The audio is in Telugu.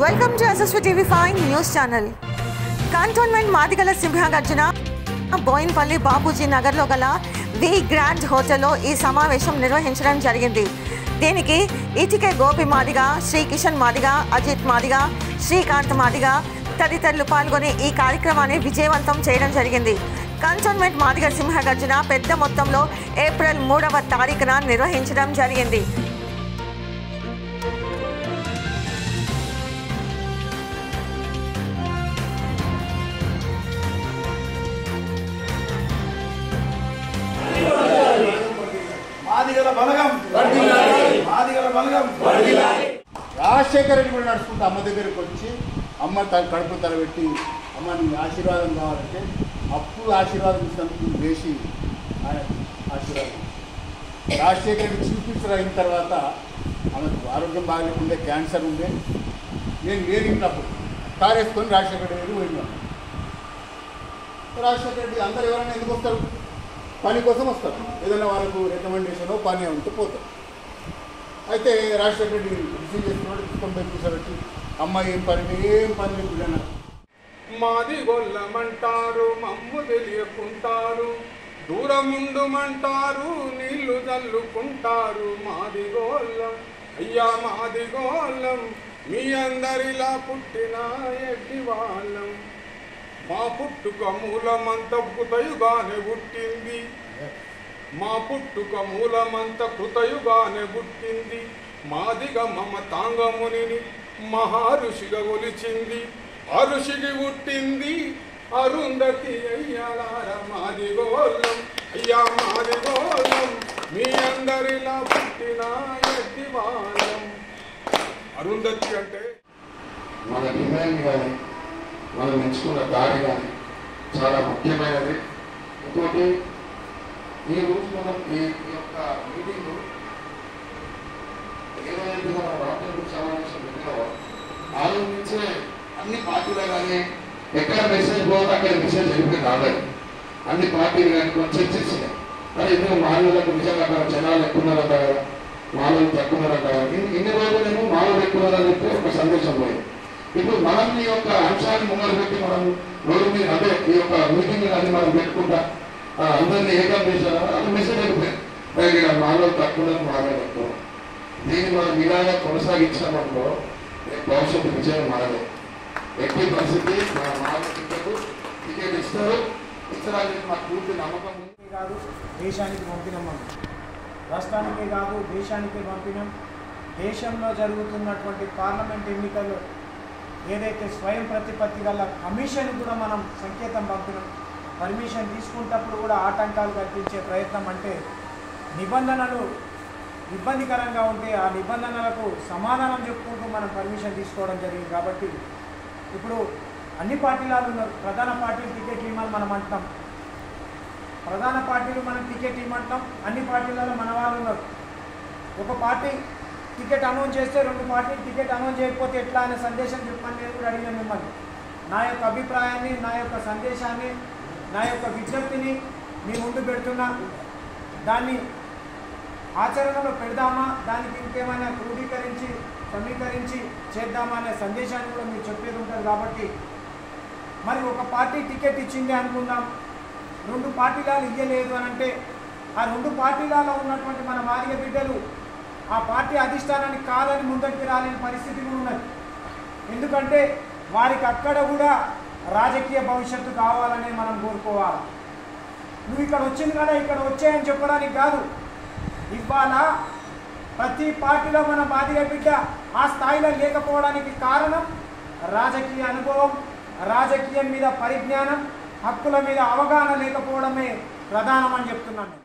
Welcome to SSV TV five news channel cantonment మాదిగల సింహాగర్జున బోయిన్పల్లి బాపూజీ నగర్లో గల వి గ్రాండ్ హోటల్లో ఈ సమావేశం నిర్వహించడం జరిగింది దీనికి ఇటికే గోపి మాదిగ శ్రీ కిషన్ మాదిగ అజిత్ మాదిగ శ్రీకాంత్ మాదిగ తదితరులు పాల్గొని ఈ కార్యక్రమాన్ని విజయవంతం చేయడం జరిగింది కంటోన్మెంట్ మాదిగ సింహగర్జున పెద్ద మొత్తంలో ఏప్రిల్ మూడవ తారీఖున నిర్వహించడం జరిగింది మాదిగల బలగం మాదిగల బలగం రాజశేఖర రెడ్డి కూడా నడుచుకుంటూ అమ్మ దగ్గరికి వచ్చి అమ్మ తన కడుపు తలబెట్టి అమ్మ నీ ఆశీర్వాదం కావాలంటే అప్పుడు ఆశీర్వాదం ఇచ్చినందుకు వేసి ఆయన ఆశీర్వాదం రాజశేఖర రెడ్డి చీఫ్ మినిస్టర్ అయిన తర్వాత ఆమెకు ఆరోగ్యం బాగాలేకుండే క్యాన్సర్ ఉండే నేను లేని ఉన్నప్పుడు కారు వేసుకొని రాజశేఖర రెడ్డి దగ్గరికి పోయినాను రాజశేఖర రెడ్డి అందరు ఎవరైనా ఎందుకు వస్తారు పని కోసం వస్తారు ఏదైనా వాళ్ళకు రికమెండేషన్ పని ఉంటే పోతారు అయితే రాజశేఖర రెడ్డి రిసీవ్ చేసుకున్నాడు తీసుకొని పోయి కూర్చోబెట్టి అమ్మాయి ఏం పని ఏం పని లేదు బిడ్డ నాకు. మాది గొల్లమంటారు మమ్ము తెలియకుంటారు దూరముండుమంటారు నీళ్లు చల్లుకుంటారు మాది గోళ్ళం అయ్యా మాది గోళ్ళం మీ అందరిలా పుట్టిన ఎడ్డి వాళ్ళం మా పుట్టుక మూలమంత కృతయుగానే పుట్టింది మా పుట్టుక మూలమంత కృతయుగానే పుట్టింది మాదిగ మమ తాంగమునిని మహారుషిగా ఒలిచింది అరుషికి పుట్టింది అరుంధతి అయ్యాలార మాది గోళం అయ్యా మాది గోళం మీ అందరిలా పుట్టిన ఎడ్డి వాళ్ళం అరుంధతి అంటే మన డిమాండ్ కానీ మనం ఎంచుకున్న దారి కానీ చాలా ముఖ్యమైనది ఇంకోటి ఈ రోజు మనం ఈ ఈ యొక్క మీటింగ్ ఏదైతే మన రాష్ట్ర సమావేశం పెట్టామో ఆలోచించే అన్ని పార్టీలు కానీ ఎక్కడ మెసేజ్ పోతే అక్కడ మెసేజ్ వెళ్ళిపోయి రాలేదు అన్ని పార్టీలు కానీ కొంచెం చర్చించినాయి మరి ఎందుకు మానవులకు నిజంగా అక్కడ జనాలు ఎక్కువ ఉన్నారంట కదా మానవులు తక్కువ ఉన్నారంట కదా ఇన్ని- ఇన్ని రోజులేమో మానవులు ఎక్కువ ఉన్నారని చెప్పి ఒక సందేశం పోయింది ఇప్పుడు మనం ఈ యొక్క అంశాన్ని ముందర పెట్టి మనం రోజు మీద అదే ఈ యొక్క మీటింగ్ అది మనం పెట్టుకుంటా ఆ, అందరినీ ఏకం చేశారు అది మెసేజ్ అయిపోయింది మరి ఇక్కడ మానవులు తక్కువ ఉన్నారు మానవులు ఎక్కువ దీన్ని మనం ఇలాగా కొనసాగించామనుకో రేపు భవిష్యత్తు విజయం మనదే ఎట్టి పరిస్థితి మన మానవులకు టికెట్ ఇస్తారు ఇస్తారని మాకు పూర్తి నమ్మకం ఉంది రాష్ట్రానికే కాదు దేశానికి పంపినాం మనం రాష్ట్రానికే కాదు దేశానికే పంపినాం దేశంలో జరుగుతున్నటువంటి పార్లమెంట్ ఎన్నికలు ఏదైతే స్వయం ప్రతిపత్తి గల కమిషన్ కూడా మనం సంకేతం పంపినాం పర్మిషన్ తీసుకున్నప్పుడు కూడా ఆటంకాలు కల్పించే ప్రయత్నం అంటే నిబంధనలు ఇబ్బందికరంగా ఉంటే ఆ నిబంధనలకు సమాధానం చెప్పుకుంటూ మనం పర్మిషన్ తీసుకోవడం జరిగింది కాబట్టి ఇప్పుడు అన్ని పార్టీలు ఉన్నారు ప్రధాన పార్టీలు టికెట్లు ఇవ్వమని మనం అంటాం ప్రధాన పార్టీలు మనం టికెట్ ఇవ్వమంటాం అన్ని పార్టీలలో మన వాళ్ళు ఉన్నారు ఒక పార్టీ టికెట్ అనౌన్స్ చేస్తే రెండు పార్టీలు టికెట్ అనౌన్స్ చేయకపోతే ఎట్లా అనే సందేశం చెప్పమని నేను కూడా అడిగిన మిమ్మల్ని నా యొక్క అభిప్రాయాన్ని నా యొక్క సందేశాన్ని నా యొక్క విజ్ఞప్తిని మీ ముందు పెడుతున్నా దాన్ని ఆచరణలో పెడదామా దానికి ఇంకేమైనా క్రోడీకరించి సమీకరించి చేద్దామా అనే సందేశాన్ని కూడా మీరు చెప్పేది ఉంటుంది కాబట్టి మరి ఒక పార్టీ టికెట్ ఇచ్చింది అనుకుందాం రెండు పార్టీలాలు ఇయ్యలేదు అని అంటే ఆ రెండు పార్టీలలో ఉన్నటువంటి మన మాదిగ బిడ్డలు ఆ పార్టీ అధిష్టానాన్ని కాదని ముందటికి రాలేని పరిస్థితి కూడా ఉన్నది ఎందుకంటే వారికి అక్కడ కూడా రాజకీయ భవిష్యత్తు కావాలని మనం కోరుకోవాలి నువ్వు ఇక్కడ వచ్చింది కదా ఇక్కడ వచ్చాయని చెప్పడానికి కాదు ఇవాళ ప్రతి పార్టీలో మన మాదిగ బిడ్డ ఆ స్థాయిలో లేకపోవడానికి కారణం రాజకీయ అనుభవం రాజకీయం మీద పరిజ్ఞానం హక్కుల మీద అవగాహన లేకపోవడమే ప్రధానమని చెప్తున్నాను నేను